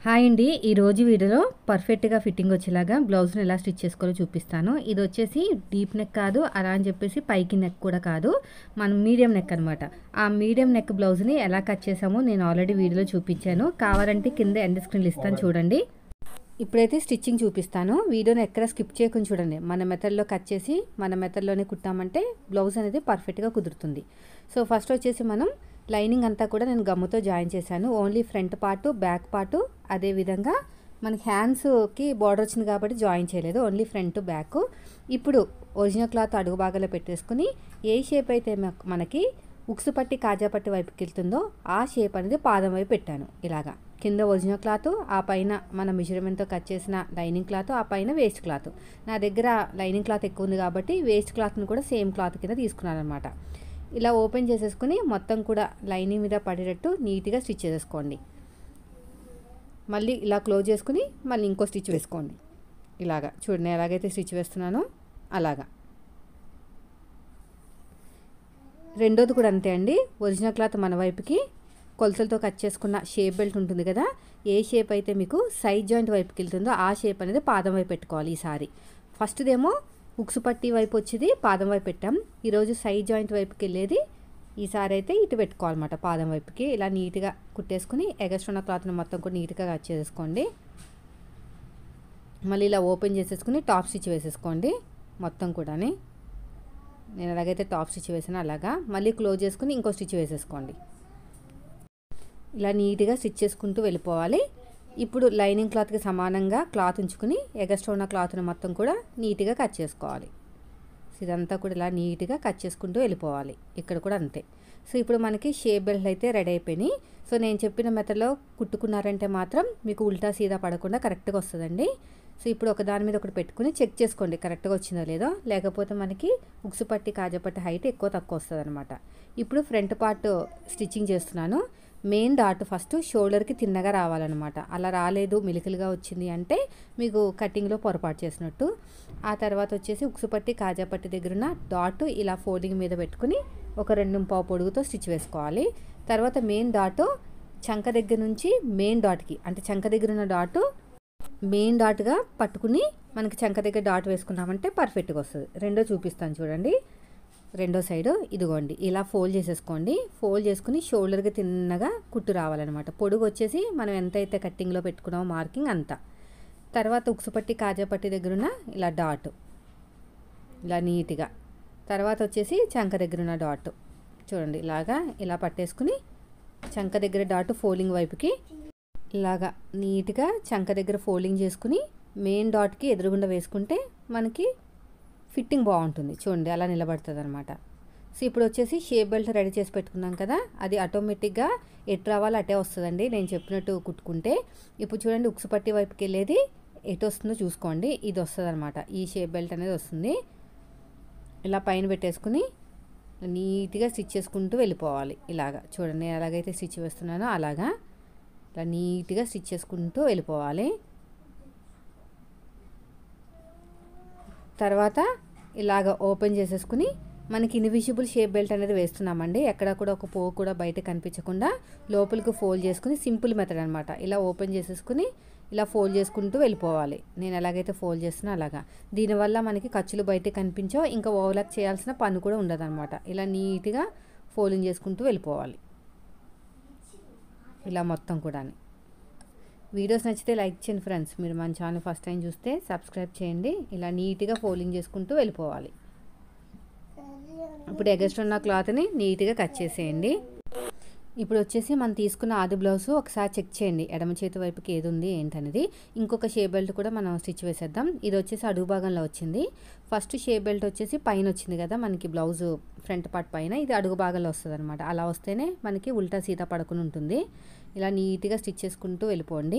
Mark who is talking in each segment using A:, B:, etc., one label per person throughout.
A: hi అండి ఈ రోజు వీడియోలో పర్ఫెక్ట్గా ఫిట్టింగ్ వచ్చేలాగా బ్లౌజ్ని ఎలా స్టిచ్ చేసుకోవాలో చూపిస్తాను ఇది వచ్చేసి డీప్ నెక్ కాదు అలా అని చెప్పేసి పైకి నెక్ కూడా కాదు మన మీడియం నెక్ అనమాట ఆ మీడియం నెక్ బ్లౌజ్ని ఎలా కట్ చేసామో నేను ఆల్రెడీ వీడియోలో చూపించాను కావాలంటే కింద ఎండ్ స్క్రీన్లు ఇస్తాను చూడండి ఇప్పుడైతే స్టిచ్చింగ్ చూపిస్తాను వీడియోని ఎక్కడ స్కిప్ చేయకుండా చూడండి మన మెథడ్లో కట్ చేసి మన మెథడ్లోనే కుట్టామంటే బ్లౌజ్ అనేది పర్ఫెక్ట్గా కుదురుతుంది సో ఫస్ట్ వచ్చేసి మనం లైనింగ్ అంతా కూడా నేను గమ్ముతో జాయిన్ చేశాను only front part back part అదేవిధంగా మనకి హ్యాండ్స్కి బార్డర్ వచ్చింది కాబట్టి జాయిన్ చేయలేదు ఓన్లీ ఫ్రంట్ బ్యాక్ ఇప్పుడు ఒరిజినల్ క్లాత్ అడుగు భాగాలో పెట్టేసుకుని ఏ షేప్ అయితే మనకి ఉక్సు పట్టి కాజా పట్టి వైపుకి వెళ్తుందో ఆ షేప్ అనేది పాదం వైపు పెట్టాను ఇలాగా కింద ఒరిజినల్ క్లాత్ ఆ పైన మన మెజర్మెంట్తో కట్ చేసిన లైనింగ్ క్లాత్ ఆ పైన వేస్ట్ క్లాత్ నా దగ్గర లైనింగ్ క్లాత్ ఎక్కువ ఉంది కాబట్టి వేస్ట్ క్లాత్ని కూడా సేమ్ క్లాత్ కింద తీసుకున్నాను అనమాట ఇలా ఓపెన్ చేసేసుకుని మొత్తం కూడా లైనింగ్ మీద పడేటట్టు నీట్గా స్టిచ్ చేసేసుకోండి మళ్ళీ ఇలా క్లోజ్ చేసుకుని మళ్ళీ ఇంకో స్టిచ్ వేసుకోండి ఇలాగా చూడండి ఎలాగైతే స్టిచ్ వేస్తున్నానో అలాగా రెండోది కూడా అంతే అండి ఒరిజినల్ క్లాత్ మన వైపుకి కొలతలతో కట్ చేసుకున్న షేప్ బెల్ట్ ఉంటుంది కదా ఏ షేప్ అయితే మీకు సైడ్ జాయింట్ వైపుకి వెళ్తుందో ఆ షేప్ అనేది పాదం వైపు పెట్టుకోవాలి ఈసారి ఫస్ట్దేమో ఉక్సు పట్టి వైపు వచ్చేది పాదం వైపు పెట్టాం ఈరోజు సైడ్ జాయింట్ వైపుకి వెళ్ళేది ఈసారి అయితే ఇటు పెట్టుకోవాలన్నమాట పాదం వైపుకి ఇలా నీట్గా కుట్టేసుకుని ఎగస్ట్రున్న క్లాత్ని మొత్తం కూడా నీట్గా కట్ చేసేసుకోండి మళ్ళీ ఇలా ఓపెన్ చేసేసుకుని టాప్ స్టిచ్ వేసేసుకోండి మొత్తం కూడాని నేను ఎలాగైతే టాప్ స్టిచ్ వేసానో అలాగా మళ్ళీ క్లోజ్ చేసుకుని ఇంకో స్టిచ్ వేసేసుకోండి ఇలా నీట్గా స్టిచ్ చేసుకుంటూ వెళ్ళిపోవాలి ఇప్పుడు లైనింగ్ క్లాత్కి సమానంగా క్లాత్ ఉంచుకుని ఎగస్ట్రా ఉన్న క్లాత్ని మొత్తం కూడా నీట్గా కట్ చేసుకోవాలి ఇదంతా కూడా ఇలా నీట్గా కట్ చేసుకుంటూ వెళ్ళిపోవాలి ఇక్కడ కూడా అంతే సో ఇప్పుడు మనకి షేప్ బెల్ట్ అయితే రెడీ అయిపోయినాయి సో నేను చెప్పిన మెథడ్లో కుట్టుకున్నారంటే మాత్రం మీకు ఉల్టా సీదా పడకుండా కరెక్ట్గా వస్తుందండి సో ఇప్పుడు ఒక దాని మీద ఒకటి పెట్టుకుని చెక్ చేసుకోండి కరెక్ట్గా వచ్చిందో లేదో లేకపోతే మనకి ఉక్సు పట్టి కాజపట్టి హైట్ ఎక్కువ తక్కువ వస్తుంది అనమాట ఇప్పుడు ఫ్రంట్ పార్ట్ స్టిచ్చింగ్ చేస్తున్నాను మెయిన్ డాట్ ఫస్ట్ షోల్డర్కి తిన్నగా రావాలన్నమాట అలా రాలేదు మిలికలుగా వచ్చింది అంటే మీకు కటింగ్లో పొరపాటు చేసినట్టు ఆ తర్వాత వచ్చేసి ఉక్సుపట్టి కాజాపట్టి దగ్గర ఉన్న డాట్ ఇలా ఫోల్డింగ్ మీద పెట్టుకుని ఒక రెండు పావు పొడుగుతో స్టిచ్ వేసుకోవాలి తర్వాత మెయిన్ డాట్ చంక దగ్గర నుంచి మెయిన్ డాట్కి అంటే చంక దగ్గర ఉన్న డాట్ మెయిన్ డాట్గా పట్టుకుని మనకి చంక దగ్గర డాట్ వేసుకున్నామంటే పర్ఫెక్ట్గా వస్తుంది రెండో చూపిస్తాను చూడండి రెండో సైడ్ ఇదిగోండి ఇలా ఫోల్డ్ చేసేసుకోండి ఫోల్డ్ చేసుకుని షోల్డర్కి తిన్నగా కుట్టు రావాలన్నమాట పొడుగు వచ్చేసి మనం ఎంతైతే కట్టింగ్లో పెట్టుకున్నామో మార్కింగ్ అంత తర్వాత ఉక్సుపట్టి కాజాపట్టి దగ్గర ఉన్న ఇలా డాట్ ఇలా నీట్గా తర్వాత వచ్చేసి చంక దగ్గర ఉన్న డాట్ చూడండి ఇలాగా ఇలా పట్టేసుకుని చంక దగ్గర డాట్ ఫోల్డింగ్ వైపుకి ఇలాగా నీట్గా చంక దగ్గర ఫోల్డింగ్ చేసుకుని మెయిన్ డాట్కి ఎదురుగుండా వేసుకుంటే మనకి ఫిట్టింగ్ బాగుంటుంది చూడండి అలా నిలబడుతుంది అనమాట సో ఇప్పుడు వచ్చేసి షేప్ బెల్ట్ రెడీ చేసి పెట్టుకున్నాం కదా అది ఆటోమేటిక్గా ఎటు రావాలో అటే వస్తుందండి నేను చెప్పినట్టు కుట్టుకుంటే ఇప్పుడు చూడండి ఉక్సు పట్టి వైపుకి వెళ్ళేది ఎటు వస్తుందో చూసుకోండి ఇది వస్తుంది అనమాట ఈ షేప్ బెల్ట్ అనేది వస్తుంది ఇలా పైన పెట్టేసుకుని నీట్గా స్టిచ్ చేసుకుంటూ వెళ్ళిపోవాలి ఇలాగా చూడండి ఎలాగైతే స్టిచ్ వేస్తున్నానో అలాగా ఇలా నీట్గా స్టిచ్ చేసుకుంటూ వెళ్ళిపోవాలి తర్వాత ఇలాగ ఓపెన్ చేసేసుకుని మనకి ఇన్విజిబుల్ షేప్ బెల్ట్ అనేది వేస్తున్నామండి ఎక్కడ కూడా ఒక పోగు కూడా బయట కనిపించకుండా లోపలికి ఫోల్డ్ చేసుకుని సింపుల్ మెథడ్ అనమాట ఇలా ఓపెన్ చేసేసుకుని ఇలా ఫోల్డ్ చేసుకుంటూ వెళ్ళిపోవాలి నేను ఎలాగైతే ఫోల్డ్ చేస్తున్నా అలాగా దీనివల్ల మనకి ఖర్చులు బయట కనిపించో ఇంకా ఓవర్లాక్ చేయాల్సిన పని కూడా ఉండదన్నమాట ఇలా నీట్గా ఫోల్డింగ్ చేసుకుంటూ వెళ్ళిపోవాలి ఇలా మొత్తం కూడా వీడియోస్ నచ్చితే లైక్ చేయండి ఫ్రెండ్స్ మీరు మన ఛానల్ ఫస్ట్ టైం చూస్తే సబ్స్క్రైబ్ చేయండి ఇలా నీట్గా ఫోల్డింగ్ చేసుకుంటూ వెళ్ళిపోవాలి ఇప్పుడు ఎగస్ట్ ఉన్న క్లాత్ని నీట్గా కట్ చేసేయండి ఇప్పుడు వచ్చేసి మనం తీసుకున్న ఆది బ్లౌజ్ ఒకసారి చెక్ చేయండి ఎడమ చేతి వైపుకి ఏది ఉంది ఏంటనేది ఇంకొక షేప్ బెల్ట్ కూడా మనం స్టిచ్ వేసేద్దాం ఇది వచ్చేసి అడుగు భాగంలో వచ్చింది ఫస్ట్ షేప్ బెల్ట్ వచ్చేసి పైన వచ్చింది కదా మనకి బ్లౌజ్ ఫ్రంట్ పార్ట్ పైన ఇది అడుగు భాగంలో వస్తుంది అనమాట అలా వస్తేనే మనకి ఉల్టా సీత పడుకుని ఉంటుంది ఇలా నీట్గా స్టిచ్ చేసుకుంటూ వెళ్ళిపోండి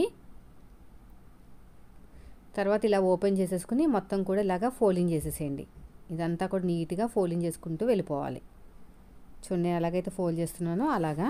A: తర్వాత ఇలా ఓపెన్ చేసేసుకుని మొత్తం కూడా ఇలాగా ఫోల్డింగ్ చేసేసేయండి ఇదంతా కూడా నీట్గా ఫోల్డింగ్ చేసుకుంటూ వెళ్ళిపోవాలి చూడండి ఎలాగైతే ఫోల్డ్ చేస్తున్నానో అలాగా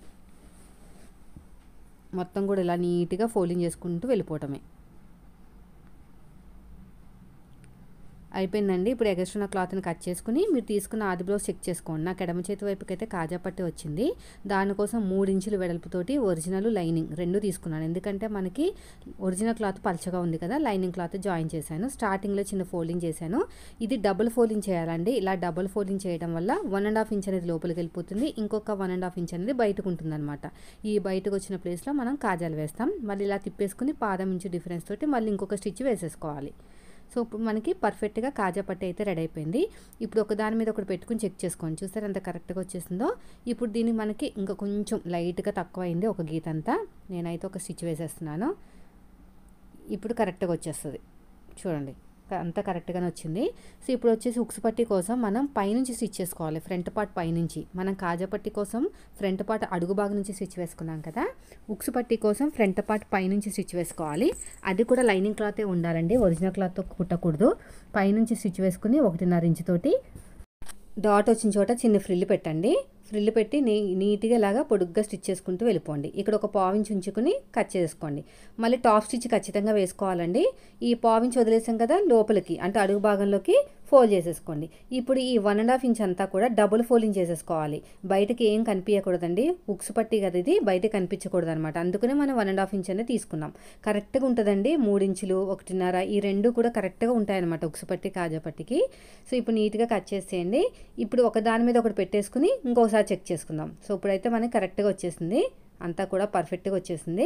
A: మొత్తం కూడా ఇలా నీట్గా ఫోల్డింగ్ చేసుకుంటూ వెళ్ళిపోవటమే అయిపోయిందండి ఇప్పుడు ఎగస్ట్రున్న క్లాత్ని కట్ చేసుకుని మీరు తీసుకున్న ఆది బ్లౌజ్ చెక్ చేసుకోండి నాకు ఎడమ చేతి వైపుకి అయితే కాజా పట్టి వచ్చింది దానికోసం మూడు ఇంచుల వెడల్పుతోటి ఒరిజినల్ లైనింగ్ రెండు తీసుకున్నాను ఎందుకంటే మనకి ఒరిజినల్ క్లాత్ పలచగా ఉంది కదా లైనింగ్ క్లాత్ జాయిన్ చేశాను స్టార్టింగ్లో చిన్న ఫోల్డింగ్ చేశాను ఇది డబుల్ ఫోల్డింగ్ చేయాలండి ఇలా డబుల్ ఫోల్డింగ్ చేయడం వల్ల వన్ అండ్ హాఫ్ ఇంచ్ అనేది లోపలికి వెళ్ళిపోతుంది ఇంకొక వన్ అండ్ హాఫ్ ఇంచ్ అనేది బయటకు ఉంటుంది అనమాట ఈ బయటకు వచ్చిన ప్లేస్లో మనం కాజాలు వేస్తాం మళ్ళీ ఇలా తిప్పేసుకుని పాదం ఇంచు డిఫరెన్స్ తోటి మళ్ళీ ఇంకొక స్టిచ్ వేసేసుకోవాలి సో ఇప్పుడు మనకి పర్ఫెక్ట్గా కాజా పట్టి అయితే రెడీ అయిపోయింది ఇప్పుడు ఒక దాని మీద ఒకటి పెట్టుకుని చెక్ చేసుకోండి చూస్తారు ఎంత కరెక్ట్గా వచ్చేసిందో ఇప్పుడు దీనికి మనకి ఇంకా కొంచెం లైట్గా తక్కువ అయింది ఒక గీత అంతా నేనైతే ఒక స్టిచ్ వేసేస్తున్నాను ఇప్పుడు కరెక్ట్గా వచ్చేస్తుంది చూడండి అంతా కరెక్ట్గానే వచ్చింది సో ఇప్పుడు వచ్చేసి ఉక్స్ పట్టి కోసం మనం పైనుంచి స్టిచ్ చేసుకోవాలి ఫ్రంట్ పార్ట్ పైనుంచి మనం కాజా పట్టి కోసం ఫ్రంట్ పార్ట్ అడుగు భాగం నుంచి స్టిచ్ వేసుకున్నాం కదా ఉక్స్ పట్టి కోసం ఫ్రంట్ పార్ట్ పైనుంచి స్టిచ్ వేసుకోవాలి అది కూడా లైనింగ్ క్లాతే ఉండాలండి ఒరిజినల్ క్లాత్తో కుట్టకూడదు పైనుంచి స్టిచ్ వేసుకుని ఒకటిన్నర ఇంచు తోటి డాట్ వచ్చిన చోట చిన్న ఫ్రిల్ పెట్టండి ఫ్రిల్ పెట్టి నీ నీట్గా ఇలాగా పొడుగ్గా స్టిచ్ చేసుకుంటూ వెళ్ళిపోండి ఇక్కడ ఒక పావించి ఉంచుకుని కట్ చేసుకోండి మళ్ళీ టాప్ స్టిచ్ ఖచ్చితంగా వేసుకోవాలండి ఈ పావించి వదిలేసాం కదా లోపలికి అంటే అడుగు భాగంలోకి ఫోల్డ్ చేసేసుకోండి ఇప్పుడు ఈ వన్ అండ్ హాఫ్ ఇంచ్ అంతా కూడా డబుల్ ఫోల్డింగ్ చేసేసుకోవాలి బయటకి ఏం కనిపించకూడదండి ఉక్స్ పట్టి కదా ఇది బయట కనిపించకూడదు అనమాట అందుకనే మనం వన్ అండ్ హాఫ్ ఇంచ్ అనేది తీసుకున్నాం కరెక్ట్గా ఉంటుందండి మూడు ఇంచులు ఒకటిన్నర ఈ రెండు కూడా కరెక్ట్గా ఉంటాయన్నమాట ఉక్స్ పట్టి కాజా పట్టికి సో ఇప్పుడు నీట్గా కట్ చేసేయండి ఇప్పుడు ఒక దాని మీద ఒకటి పెట్టేసుకుని ఇంకోసారి చెక్ చేసుకుందాం సో ఇప్పుడైతే మనకి కరెక్ట్గా వచ్చేసింది అంతా కూడా పర్ఫెక్ట్గా వచ్చేసింది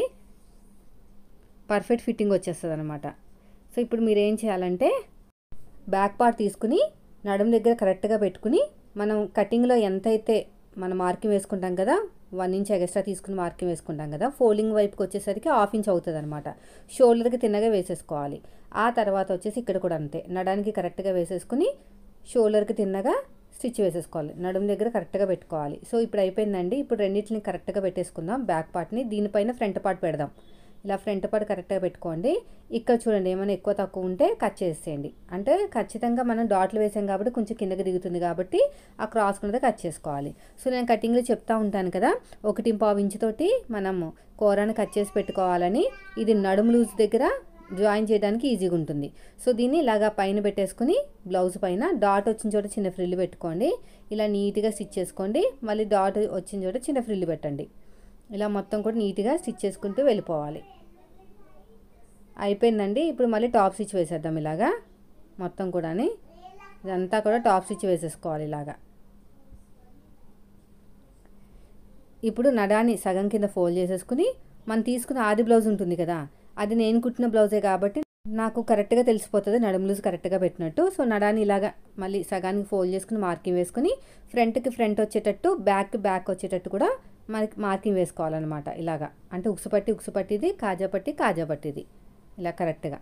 A: పర్ఫెక్ట్ ఫిట్టింగ్ వచ్చేస్తుంది అనమాట సో ఇప్పుడు మీరు ఏం చేయాలంటే బ్యాక్ పార్ట్ తీసుకుని నడుము దగ్గర కరెక్ట్గా పెట్టుకుని మనం కటింగ్లో ఎంతైతే మనం మార్కింగ్ వేసుకుంటాం కదా వన్ ఇంచ్ ఎక్స్ట్రా తీసుకుని మార్కింగ్ వేసుకుంటాం కదా ఫోల్డింగ్ వైపుకి వచ్చేసరికి హాఫ్ ఇంచ్ అవుతుంది అనమాట షోల్డర్కి తిన్నగా వేసేసుకోవాలి ఆ తర్వాత వచ్చేసి ఇక్కడ కూడా అంతే నడానికి కరెక్ట్గా వేసేసుకుని షోల్డర్కి తిన్నగా స్టిచ్ వేసేసుకోవాలి నడుము దగ్గర కరెక్ట్గా పెట్టుకోవాలి సో ఇప్పుడు అయిపోయిందండి ఇప్పుడు రెండింటిని కరెక్ట్గా పెట్టేసుకుందాం బ్యాక్ పార్ట్ని దీనిపైన ఫ్రంట్ పార్ట్ పెడదాం ఇలా ఫ్రంట్ పార్ట్ కరెక్ట్గా పెట్టుకోండి ఇక్కడ చూడండి ఏమైనా ఎక్కువ తక్కువ ఉంటే కట్ చేసేయండి అంటే ఖచ్చితంగా మనం డాట్లు వేసాం కాబట్టి కొంచెం కిందకి దిగుతుంది కాబట్టి ఆ క్రాస్ కూడా కట్ చేసుకోవాలి సో నేను కటింగ్లో చెప్తా ఉంటాను కదా ఒకటి పావు ఇంచుతోటి మనము కూరని కట్ చేసి పెట్టుకోవాలని ఇది నడుము లూజ్ దగ్గర జాయిన్ చేయడానికి ఈజీగా ఉంటుంది సో దీన్ని ఇలాగా పైన పెట్టేసుకుని బ్లౌజ్ పైన డాట్ వచ్చిన చోట చిన్న ఫ్రిల్ పెట్టుకోండి ఇలా నీట్గా స్టిచ్ చేసుకోండి మళ్ళీ డాట్ వచ్చిన చోట చిన్న ఫ్రిల్ పెట్టండి ఇలా మొత్తం కూడా నీట్గా స్టిచ్ చేసుకుంటూ వెళ్ళిపోవాలి అయిపోయిందండి ఇప్పుడు మళ్ళీ టాప్ స్టిచ్ వేసేద్దాం ఇలాగా మొత్తం కూడా ఇదంతా కూడా టాప్ స్టిచ్ వేసేసుకోవాలి ఇలాగా ఇప్పుడు నడాన్ని సగం కింద ఫోల్డ్ చేసేసుకుని మనం తీసుకున్న ఆది బ్లౌజ్ ఉంటుంది కదా అది నేను కుట్టిన బ్లౌజే కాబట్టి నాకు కరెక్ట్గా తెలిసిపోతుంది నడుము లూజ్ కరెక్ట్గా పెట్టినట్టు సో నడాన్ని ఇలాగా మళ్ళీ సగానికి ఫోల్డ్ చేసుకుని మార్కింగ్ వేసుకుని ఫ్రంట్కి ఫ్రంట్ వచ్చేటట్టు బ్యాక్కి బ్యాక్ వచ్చేటట్టు కూడా మనకి మార్కింగ్ వేసుకోవాలన్నమాట ఇలాగా అంటే ఉక్సు పట్టి ఉక్సు పట్టిది కాజా పట్టి కాజా పట్టిది ఇలా కరెక్ట్గా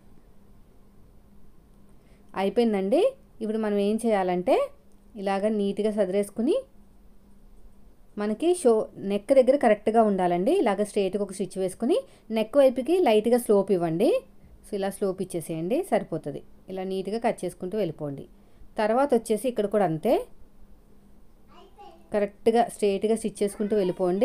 A: అయిపోయిందండి ఇప్పుడు మనం ఏం చేయాలంటే ఇలాగ నీట్గా సదిరేసుకుని మనకి షో నెక్ దగ్గర కరెక్ట్గా ఉండాలండి ఇలాగ స్ట్రైట్గా ఒక స్టిచ్ వేసుకుని నెక్ వైపుకి లైట్గా స్లోప్ ఇవ్వండి సో ఇలా స్లోప్ ఇచ్చేసేయండి సరిపోతుంది ఇలా నీట్గా కట్ చేసుకుంటూ వెళ్ళిపోండి తర్వాత వచ్చేసి ఇక్కడ కూడా అంతే కరెక్ట్గా స్ట్రైట్గా స్టిచ్ చేసుకుంటూ వెళ్ళిపోండి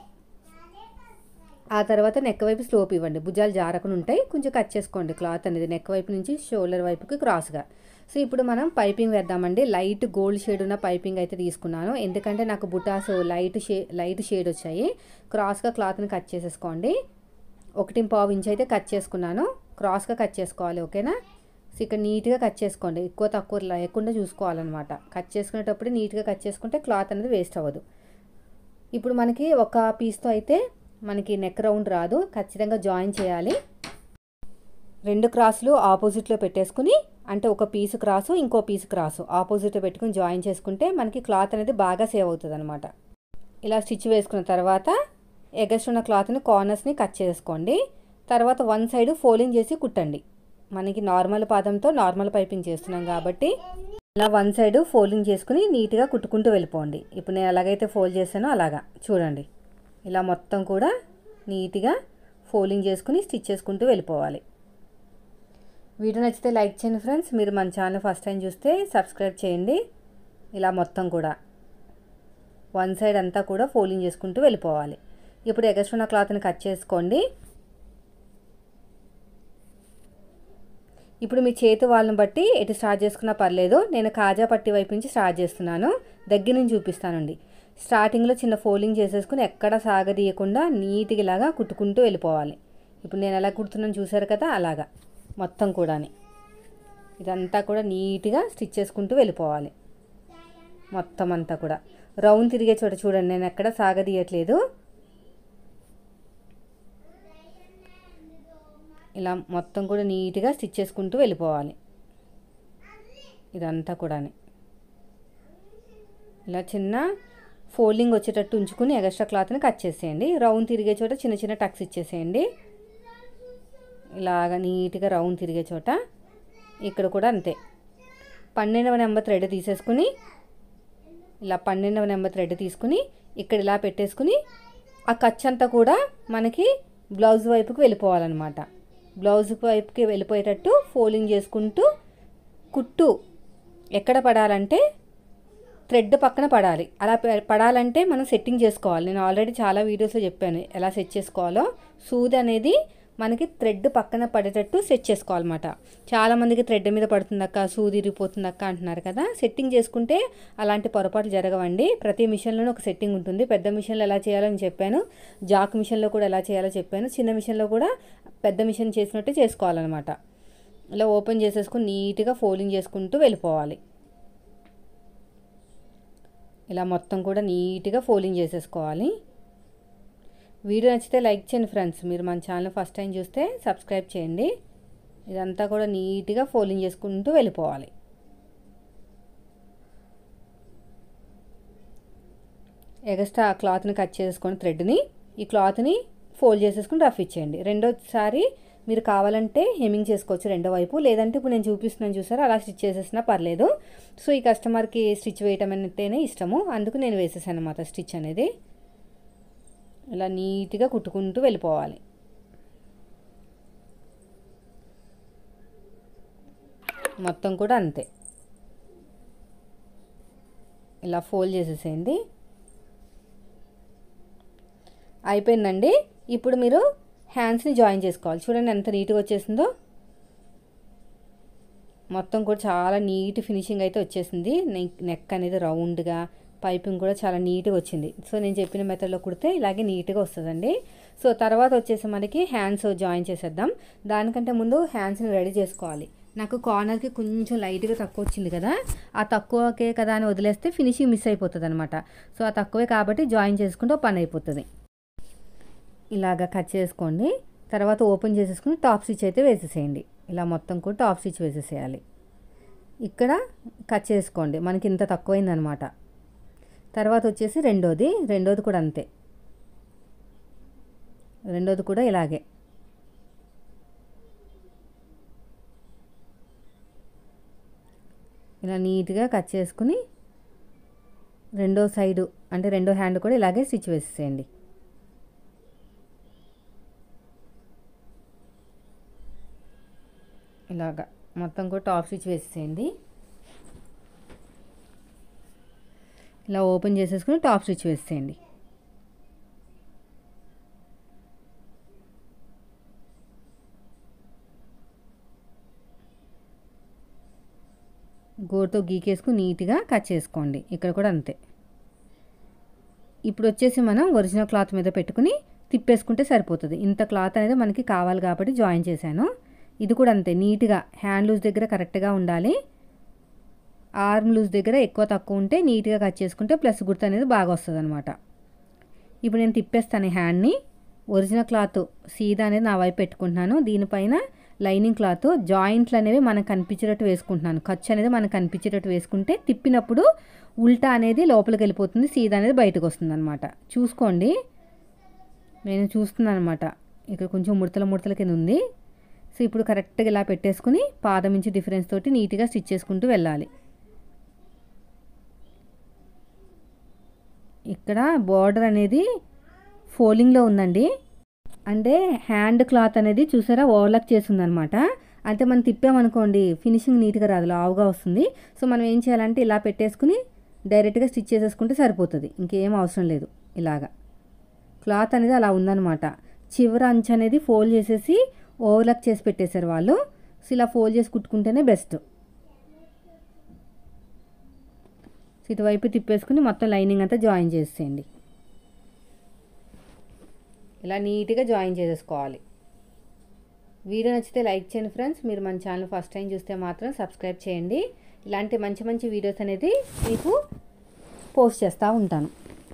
A: ఆ తర్వాత నెక్ వైపు స్లోప్ ఇవ్వండి భుజాలు జారకుండా ఉంటాయి కొంచెం కట్ చేసుకోండి క్లాత్ అనేది నెక్ వైపు నుంచి షోల్డర్ వైపుకి క్రాస్గా సో ఇప్పుడు మనం పైపింగ్ వేద్దామండి లైట్ గోల్డ్ షేడ్ ఉన్న పైపింగ్ అయితే తీసుకున్నాను ఎందుకంటే నాకు బుటాస్ లైట్ షే లైట్ షేడ్ వచ్చాయి క్రాస్గా క్లాత్ని కట్ చేసేసుకోండి ఒకటి పావు ఇంచ్ అయితే కట్ చేసుకున్నాను క్రాస్గా కట్ చేసుకోవాలి ఓకేనా సో ఇక్కడ నీట్గా కట్ చేసుకోండి ఎక్కువ తక్కువ లేకుండా చూసుకోవాలన్నమాట కట్ చేసుకునేటప్పుడు నీట్గా కట్ చేసుకుంటే క్లాత్ అనేది వేస్ట్ అవ్వదు ఇప్పుడు మనకి ఒక పీస్తో అయితే మనకి నెక్ రౌండ్ రాదు ఖచ్చితంగా జాయిన్ చేయాలి రెండు క్రాసులు ఆపోజిట్లో పెట్టేసుకుని అంటే ఒక పీసు క్రాసు ఇంకో పీసు క్రాసు ఆపోజిట్లో పెట్టుకుని జాయిన్ చేసుకుంటే మనకి క్లాత్ అనేది బాగా సేవ్ అవుతుంది అనమాట ఇలా స్టిచ్ వేసుకున్న తర్వాత ఎగస్ట్ ఉన్న క్లాత్ని కార్నర్స్ని కట్ చేసుకోండి తర్వాత వన్ సైడ్ ఫోల్డింగ్ చేసి కుట్టండి మనకి నార్మల్ పాదంతో నార్మల్ పైపింగ్ చేస్తున్నాం కాబట్టి ఇలా వన్ సైడ్ ఫోల్డింగ్ చేసుకుని నీట్గా కుట్టుకుంటూ వెళ్ళిపోండి ఇప్పుడు నేను ఎలాగైతే ఫోల్డ్ చేశానో అలాగా చూడండి ఇలా మొత్తం కూడా నీట్గా ఫోల్డింగ్ చేసుకుని స్టిచ్ చేసుకుంటూ వెళ్ళిపోవాలి వీడియో నచ్చితే లైక్ చేయండి ఫ్రెండ్స్ మీరు మన ఛానల్ ఫస్ట్ టైం చూస్తే సబ్స్క్రైబ్ చేయండి ఇలా మొత్తం కూడా వన్ సైడ్ అంతా కూడా ఫోల్డింగ్ చేసుకుంటూ వెళ్ళిపోవాలి ఇప్పుడు ఎగస్ట్రున్న క్లాత్ని కట్ చేసుకోండి ఇప్పుడు మీ చేతి వాళ్ళని బట్టి ఎటు స్టార్ట్ చేసుకున్నా పర్లేదు నేను కాజా పట్టి వైపు నుంచి స్టార్ట్ చేస్తున్నాను దగ్గర నుంచి చూపిస్తానండి స్టార్టింగ్లో చిన్న ఫోల్డింగ్ చేసేసుకుని ఎక్కడ సాగదీయకుండా నీట్గా ఇలాగా కుట్టుకుంటూ వెళ్ళిపోవాలి ఇప్పుడు నేను ఎలా కుడుతున్నాను చూసారు కదా అలాగా మొత్తం కూడాని ఇదంతా కూడా నీట్గా స్టిచ్ చేసుకుంటూ వెళ్ళిపోవాలి మొత్తం అంతా కూడా రౌండ్ తిరిగే చోట చూడండి నేను ఎక్కడ సాగదీయట్లేదు ఇలా మొత్తం కూడా నీట్గా స్టిచ్ చేసుకుంటూ వెళ్ళిపోవాలి ఇదంతా కూడా ఇలా చిన్న ఫోల్డింగ్ వచ్చేటట్టు ఉంచుకుని ఎగస్ట్రా క్లాత్ని కట్ చేసేయండి రౌండ్ తిరిగే చోట చిన్న చిన్న టక్స్ ఇచ్చేసేయండి ఇలాగ నీట్గా రౌండ్ తిరిగే చోట ఇక్కడ కూడా అంతే పన్నెండవ నెంబర్ థ్రెడ్ తీసేసుకుని ఇలా పన్నెండవ నెంబర్ థ్రెడ్ తీసుకుని ఇక్కడ ఇలా పెట్టేసుకుని ఆ ఖర్చు అంతా కూడా మనకి బ్లౌజ్ వైపుకి వెళ్ళిపోవాలన్నమాట బ్లౌజ్ వైపుకి వెళ్ళిపోయేటట్టు ఫోల్డింగ్ చేసుకుంటూ కుట్టు ఎక్కడ పడాలంటే థ్రెడ్ పక్కన పడాలి అలా ప- పడాలంటే మనం సెట్టింగ్ చేసుకోవాలి నేను ఆల్రెడీ చాలా వీడియోస్లో చెప్పాను ఎలా సెట్ చేసుకోవాలో సూది అనేది మనకి థ్రెడ్ పక్కన పడేటట్టు సెట్ చేసుకోవాలన్నమాట చాలామందికి థ్రెడ్ మీద పడుతుందక్క సూది ఇరిగిపోతుందక్క అంటున్నారు కదా సెట్టింగ్ చేసుకుంటే అలాంటి పొరపాట్లు జరగవండి ప్రతి మిషన్లోనూ ఒక సెట్టింగ్ ఉంటుంది పెద్ద మిషన్లో ఎలా చేయాలని చెప్పాను జాక్ మిషన్లో కూడా ఎలా చేయాలో చెప్పాను చిన్న మిషన్లో కూడా పెద్ద మిషన్ చేసినట్టు చేసుకోవాలన్నమాట ఇలా ఓపెన్ చేసేసుకుని నీట్గా ఫోల్డింగ్ చేసుకుంటూ వెళ్ళిపోవాలి ఇలా మొత్తం కూడా నీట్గా ఫోల్డింగ్ చేసేసుకోవాలి వీడియో నచ్చితే లైక్ చేయండి ఫ్రెండ్స్ మీరు మన ఛానల్ ఫస్ట్ టైం చూస్తే సబ్స్క్రైబ్ చేయండి ఇదంతా కూడా నీట్గా ఫోల్డింగ్ చేసుకుంటూ వెళ్ళిపోవాలి ఎగస్ట్రా ఆ క్లాత్ని కట్ చేసుకొని థ్రెడ్ని ఈ క్లాత్ని ఫోల్డ్ చేసేసుకుని రఫ్ ఇచ్చేయండి రెండోసారి మీరు కావాలంటే హెమ్మింగ్ చేసుకోవచ్చు రెండో వైపు లేదంటే ఇప్పుడు నేను చూపిస్తున్నాను చూసారా అలా స్టిచ్ చేసేసినా పర్లేదు సో ఈ కస్టమర్కి స్టిచ్ వేయటం అంటేనే ఇష్టము అందుకు నేను వేసేసాను అనమాట స్టిచ్ అనేది ఇలా నీట్గా కుట్టుకుంటూ వెళ్ళిపోవాలి మొత్తం కూడా అంతే ఇలా ఫోల్డ్ చేసేసేయండి అయిపోయిందండి ఇప్పుడు మీరు హ్యాండ్స్ని జాయిన్ చేసుకోవాలి చూడండి ఎంత నీట్గా వచ్చేసిందో మొత్తం కూడా చాలా నీట్ ఫినిషింగ్ అయితే వచ్చేసింది నెక్ నెక్ అనేది రౌండ్గా పైపింగ్ కూడా చాలా నీట్గా వచ్చింది సో నేను చెప్పిన మెథడ్లో కుడితే ఇలాగే నీట్గా వస్తుందండి సో తర్వాత వచ్చేసి మనకి హ్యాండ్స్ జాయిన్ చేసేద్దాం దానికంటే ముందు హ్యాండ్స్ని రెడీ చేసుకోవాలి నాకు కార్నర్కి కొంచెం లైట్గా తక్కువ వచ్చింది కదా ఆ తక్కువకే కదా అని వదిలేస్తే ఫినిషింగ్ మిస్ అయిపోతుంది అనమాట సో ఆ తక్కువే కాబట్టి జాయిన్ చేసుకుంటే పని అయిపోతుంది ఇలాగ కట్ చేసుకోండి తర్వాత ఓపెన్ చేసేసుకుని టాప్ స్టిచ్ అయితే వేసేసేయండి ఇలా మొత్తం కూడా టాప్ స్టిచ్ వేసేసేయాలి ఇక్కడ కట్ చేసుకోండి మనకి ఇంత తక్కువైందనమాట తర్వాత వచ్చేసి రెండోది రెండోది కూడా అంతే రెండోది కూడా ఇలాగే ఇలా నీట్గా కట్ చేసుకుని రెండో సైడు అంటే రెండో హ్యాండ్ కూడా ఇలాగే స్టిచ్ వేసేసేయండి ఇలాగా మొత్తం కూడా టాప్ స్టిచ్ వేసేసేయండి ఇలా ఓపెన్ చేసేసుకుని టాప్ స్టిచ్ వేసేయండి గోరుతో గీకేసుకుని నీట్గా కట్ చేసుకోండి ఇక్కడ కూడా అంతే ఇప్పుడు వచ్చేసి మనం ఒరిజినల్ క్లాత్ మీద పెట్టుకుని తిప్పేసుకుంటే సరిపోతుంది ఇంత క్లాత్ అనేది మనకి కావాలి కాబట్టి జాయిన్ చేశాను ఇది కూడా అంతే నీట్గా హ్యాండ్ లూజ్ దగ్గర కరెక్ట్గా ఉండాలి ఆర్మ్ లూజ్ దగ్గర ఎక్కువ తక్కువ ఉంటే నీట్గా కట్ చేసుకుంటే ప్లస్ గుర్తు అనేది బాగా వస్తుంది అనమాట ఇప్పుడు నేను తిప్పేస్తాను ఈ హ్యాండ్ని ఒరిజినల్ క్లాత్ సీదా అనేది నా వైపు పెట్టుకుంటున్నాను దీనిపైన లైనింగ్ క్లాత్ జాయింట్లు అనేవి మనకు కనిపించేటట్టు వేసుకుంటున్నాను ఖర్చు అనేది మనకు కనిపించేటట్టు వేసుకుంటే తిప్పినప్పుడు ఉల్టా అనేది లోపలికి వెళ్ళిపోతుంది సీదా అనేది బయటకు వస్తుంది అనమాట చూసుకోండి నేను చూస్తున్నాను అనమాట ఇక్కడ కొంచెం ముడతల ముడతల కింద ఉంది సో ఇప్పుడు కరెక్ట్గా ఇలా పెట్టేసుకుని పాదం నుంచి డిఫరెన్స్ తోటి నీట్గా స్టిచ్ చేసుకుంటూ వెళ్ళాలి ఇక్కడ బార్డర్ అనేది ఫోల్డింగ్లో ఉందండి అంటే హ్యాండ్ క్లాత్ అనేది చూసారా ఓవర్లాక్ చేసిందనమాట అంటే మనం తిప్పామనుకోండి ఫినిషింగ్ నీట్గా రాదు లావుగా వస్తుంది సో మనం ఏం చేయాలంటే ఇలా పెట్టేసుకుని డైరెక్ట్గా స్టిచ్ చేసేసుకుంటే సరిపోతుంది ఇంకేం అవసరం లేదు ఇలాగా క్లాత్ అనేది అలా ఉందన్నమాట చివరి అంచు అనేది ఫోల్డ్ చేసేసి ఓవర్లాక్ చేసి పెట్టేశారు వాళ్ళు సో ఇలా ఫోల్డ్ చేసి కుట్టుకుంటేనే బెస్ట్ సో ఇటువైపు తిప్పేసుకుని మొత్తం లైనింగ్ అంతా జాయిన్ చేసేయండి ఇలా నీట్గా జాయిన్ చేసేసుకోవాలి వీడియో నచ్చితే లైక్ చేయండి ఫ్రెండ్స్ మీరు మన ఛానల్ ఫస్ట్ టైం చూస్తే మాత్రం సబ్స్క్రైబ్ చేయండి ఇలాంటి మంచి మంచి వీడియోస్ అనేది మీకు పోస్ట్ చేస్తూ ఉంటాను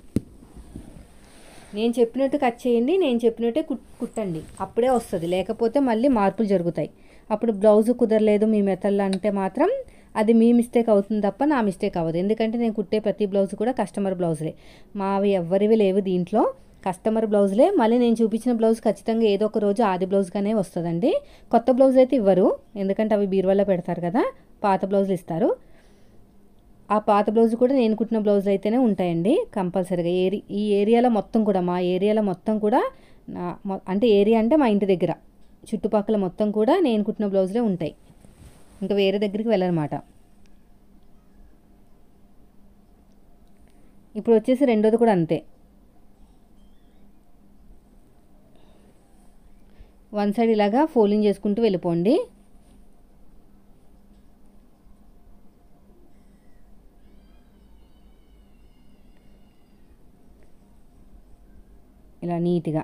A: నేను చెప్పినట్టు కట్ చేయండి నేను చెప్పినట్టే కుట్ కుట్టండి అప్పుడే వస్తుంది లేకపోతే మళ్ళీ మార్పులు జరుగుతాయి అప్పుడు బ్లౌజ్ కుదరలేదు మీ మెథడ్లో అంటే మాత్రం అది మీ మిస్టేక్ అవుతుంది తప్ప నా మిస్టేక్ అవ్వదు ఎందుకంటే నేను కుట్టే ప్రతి బ్లౌజ్ కూడా కస్టమర్ బ్లౌజులే మావి ఎవ్వరివి లేవు దీంట్లో కస్టమర్ బ్లౌజులే మళ్ళీ నేను చూపించిన బ్లౌజ్ ఖచ్చితంగా ఏదో ఒక రోజు ఆది బ్లౌజ్గానే వస్తుందండి కొత్త బ్లౌజ్ అయితే ఇవ్వరు ఎందుకంటే అవి బీరువాలో పెడతారు కదా పాత బ్లౌజులు ఇస్తారు ఆ పాత బ్లౌజ్ కూడా నేను కుట్టిన బ్లౌజులు అయితేనే ఉంటాయండి కంపల్సరీగా ఏరి ఈ ఏరియాలో మొత్తం కూడా మా ఏరియాలో మొత్తం కూడా నా మొ- అంటే ఏరియా అంటే మా ఇంటి దగ్గర చుట్టుపక్కల మొత్తం కూడా నేను కుట్టిన బ్లౌజులే ఉంటాయి ఇంకా వేరే దగ్గరికి వెళ్ళనమాట ఇప్పుడు వచ్చేసి రెండోది కూడా అంతే వన్ సైడ్ ఇలాగా ఫోల్డింగ్ చేసుకుంటూ వెళ్ళిపోండి ఇలా నీట్గా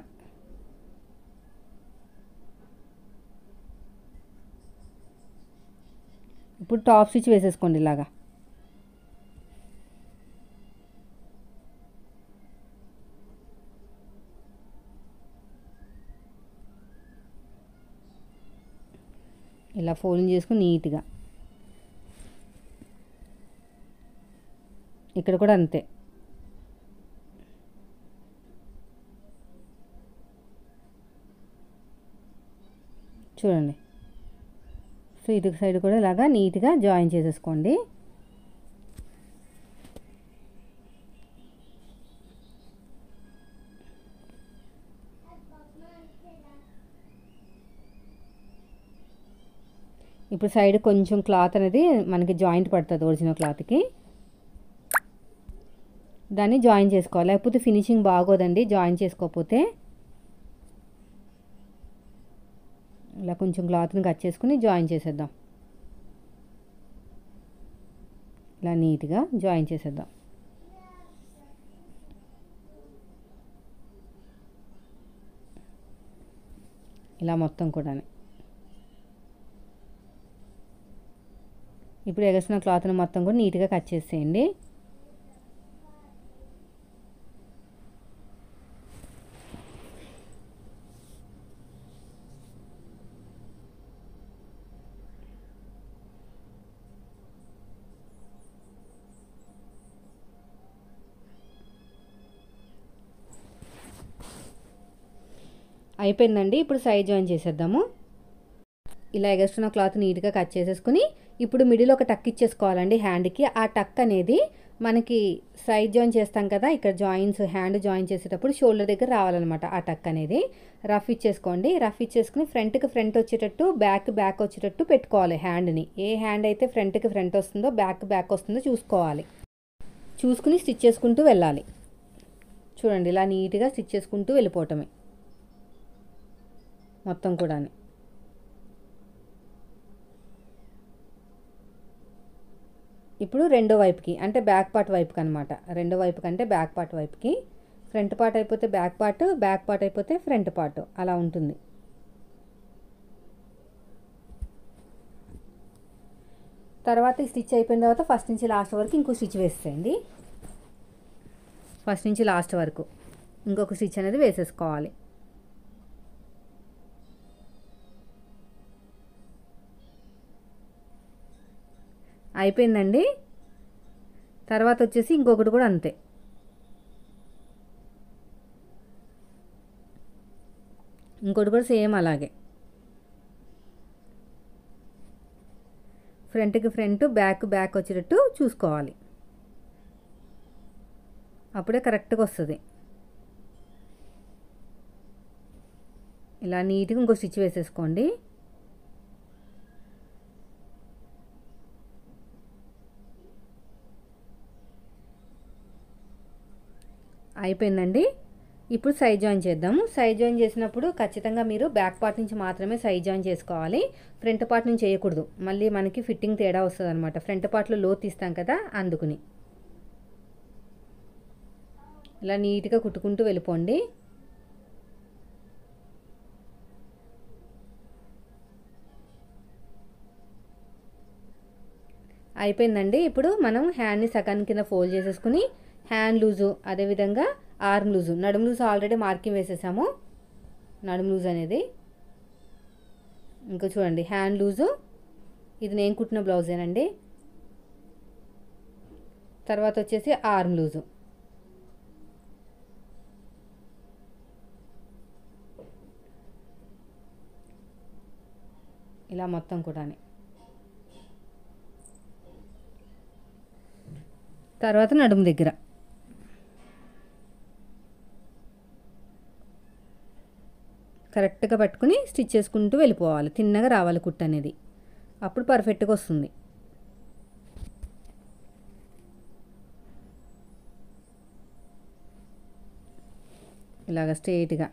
A: ఇప్పుడు టాప్ స్టిచ్ వేసేసుకోండి ఇలాగా ఇలా ఫోల్డింగ్ చేసుకుని నీట్గా ఇక్కడ కూడా అంతే చూడండి సో ఇటు సైడ్ కూడా ఇలాగా నీట్గా జాయిన్ చేసేసుకోండి ఇప్పుడు సైడ్ కొంచెం క్లాత్ అనేది మనకి జాయింట్ పడుతుంది ఒరిజినల్ క్లాత్కి దాన్ని జాయిన్ చేసుకోవాలి లేకపోతే ఫినిషింగ్ బాగోదండి జాయిన్ చేసుకోకపోతే ఇలా కొంచెం క్లాత్ని కట్ చేసుకుని జాయిన్ చేసేద్దాం ఇలా నీట్గా జాయిన్ చేసేద్దాం ఇలా మొత్తం కూడా ఇప్పుడు ఎగసిన క్లాత్ని మొత్తం కూడా నీట్గా కట్ చేసేయండి అయిపోయిందండి ఇప్పుడు సైడ్ జాయిన్ చేసేద్దాము ఇలా ఎగస్ట్రున్న క్లాత్ నీట్గా కట్ చేసేసుకుని ఇప్పుడు మిడిల్ ఒక టక్ ఇచ్చేసుకోవాలండి హ్యాండ్కి ఆ టక్ అనేది మనకి సైడ్ జాయిన్ చేస్తాం కదా ఇక్కడ జాయింట్స్ హ్యాండ్ జాయిన్ చేసేటప్పుడు షోల్డర్ దగ్గర రావాలన్నమాట ఆ టక్ అనేది రఫ్ ఇచ్చేసుకోండి రఫ్ ఇచ్చేసుకుని ఫ్రంట్కి ఫ్రంట్ వచ్చేటట్టు బ్యాక్ బ్యాక్ వచ్చేటట్టు పెట్టుకోవాలి హ్యాండ్ని ఏ హ్యాండ్ అయితే ఫ్రంట్కి ఫ్రంట్ వస్తుందో బ్యాక్ బ్యాక్ వస్తుందో చూసుకోవాలి చూసుకుని స్టిచ్ చేసుకుంటూ వెళ్ళాలి చూడండి ఇలా నీట్గా స్టిచ్ చేసుకుంటూ వెళ్ళిపోవటమే మొత్తం కూడా ఇప్పుడు రెండో వైపుకి అంటే బ్యాక్ పార్ట్ వైపుకి అనమాట రెండో వైపుకి అంటే బ్యాక్ పార్ట్ వైపుకి ఫ్రంట్ పార్ట్ అయిపోతే బ్యాక్ పార్ట్ బ్యాక్ పార్ట్ అయిపోతే ఫ్రంట్ పార్ట్ అలా ఉంటుంది తర్వాత ఈ స్టిచ్ అయిపోయిన తర్వాత ఫస్ట్ నుంచి లాస్ట్ వరకు ఇంకో స్టిచ్ వేసేయండి ఫస్ట్ నుంచి లాస్ట్ వరకు ఇంకొక స్టిచ్ అనేది వేసేసుకోవాలి అయిపోయిందండి తర్వాత వచ్చేసి ఇంకొకటి కూడా అంతే ఇంకోటి కూడా సేమ్ అలాగే ఫ్రంట్కి ఫ్రంట్ బ్యాక్ బ్యాక్ వచ్చేటట్టు చూసుకోవాలి అప్పుడే కరెక్ట్గా వస్తుంది ఇలా నీట్గా ఇంకో స్టిచ్ వేసేసుకోండి అయిపోయిందండి ఇప్పుడు సైడ్ జాయిన్ చేద్దాము సైడ్ జాయిన్ చేసినప్పుడు ఖచ్చితంగా మీరు బ్యాక్ పార్ట్ నుంచి మాత్రమే సైడ్ జాయిన్ చేసుకోవాలి ఫ్రంట్ పార్ట్ నుంచి చేయకూడదు మళ్ళీ మనకి ఫిట్టింగ్ తేడా వస్తుంది అనమాట ఫ్రంట్ పార్ట్లో లో తీస్తాం కదా అందుకుని ఇలా నీట్గా కుట్టుకుంటూ వెళ్ళిపోండి అయిపోయిందండి ఇప్పుడు మనం హ్యాండ్ని సగాని కింద ఫోల్డ్ చేసేసుకుని హ్యాండ్ లూజు అదేవిధంగా ఆర్మ్ లూజు నడుము లూజు ఆల్రెడీ మార్కింగ్ వేసేసాము నడుము లూజ్ అనేది ఇంకా చూడండి హ్యాండ్ లూజు ఇది నేను కుట్టిన బ్లౌజేనండి తర్వాత వచ్చేసి ఆర్మ్ లూజు ఇలా మొత్తం కూడా తర్వాత నడుము దగ్గర కరెక్ట్గా పట్టుకుని స్టిచ్ చేసుకుంటూ వెళ్ళిపోవాలి తిన్నగా రావాలి కుట్టు అనేది అప్పుడు పర్ఫెక్ట్గా వస్తుంది ఇలాగ స్ట్రైట్గా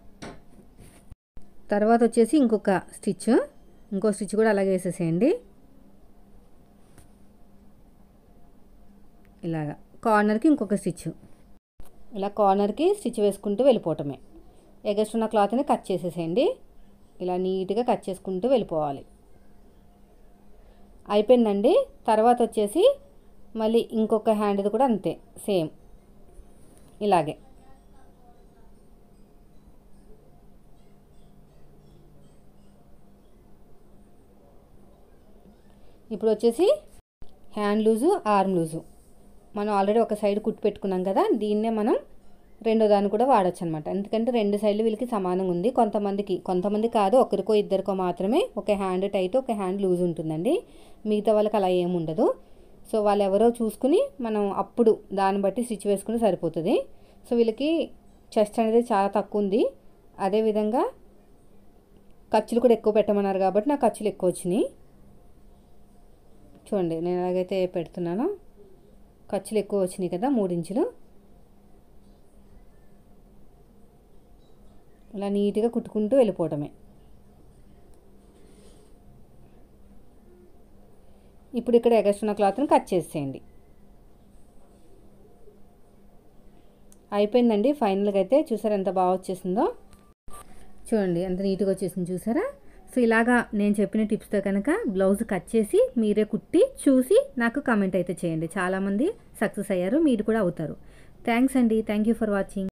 A: తర్వాత వచ్చేసి ఇంకొక స్టిచ్ ఇంకో స్టిచ్ కూడా అలాగే వేసేసేయండి ఇలాగా కార్నర్కి ఇంకొక స్టిచ్ ఇలా కార్నర్కి స్టిచ్ వేసుకుంటూ వెళ్ళిపోవటమే ఎగస్ట్ ఉన్న క్లాత్ని కట్ చేసేసేయండి ఇలా నీట్గా కట్ చేసుకుంటూ వెళ్ళిపోవాలి అయిపోయిందండి తర్వాత వచ్చేసి మళ్ళీ ఇంకొక హ్యాండ్ది కూడా అంతే సేమ్ ఇలాగే ఇప్పుడు వచ్చేసి హ్యాండ్ లూజు ఆర్మ్ లూజు మనం ఆల్రెడీ ఒక సైడ్ కుట్టు పెట్టుకున్నాం కదా దీన్నే మనం రెండో దాన్ని కూడా వాడచ్చు అనమాట ఎందుకంటే రెండు సైడ్లు వీళ్ళకి సమానంగా ఉంది కొంతమందికి కొంతమంది కాదు ఒకరికో ఇద్దరికో మాత్రమే ఒక హ్యాండ్ టైట్ ఒక హ్యాండ్ లూజ్ ఉంటుందండి మిగతా వాళ్ళకి అలా ఏమి ఉండదు సో వాళ్ళు ఎవరో చూసుకుని మనం అప్పుడు దాన్ని బట్టి స్టిచ్ వేసుకుని సరిపోతుంది సో వీళ్ళకి చెస్ట్ అనేది చాలా తక్కువ ఉంది అదేవిధంగా ఖర్చులు కూడా ఎక్కువ పెట్టమన్నారు కాబట్టి నాకు ఖర్చులు ఎక్కువ వచ్చినాయి చూడండి నేను ఎలాగైతే పెడుతున్నానో ఖర్చులు ఎక్కువ వచ్చినాయి కదా మూడించులు ఇలా నీట్గా కుట్టుకుంటూ వెళ్ళిపోవటమే ఇప్పుడు ఇక్కడ ఎగస్ట్రున్న క్లాత్ని కట్ చేసేయండి అయిపోయిందండి ఫైనల్గా అయితే చూసారా ఎంత బాగా వచ్చేసిందో చూడండి ఎంత నీట్గా వచ్చేసింది చూసారా సో ఇలాగా నేను చెప్పిన టిప్స్తో కనుక బ్లౌజ్ కట్ చేసి మీరే కుట్టి చూసి నాకు కామెంట్ అయితే చేయండి చాలామంది సక్సెస్ అయ్యారు మీరు కూడా అవుతారు థ్యాంక్స్ అండి థ్యాంక్ యూ ఫర్ వాచింగ్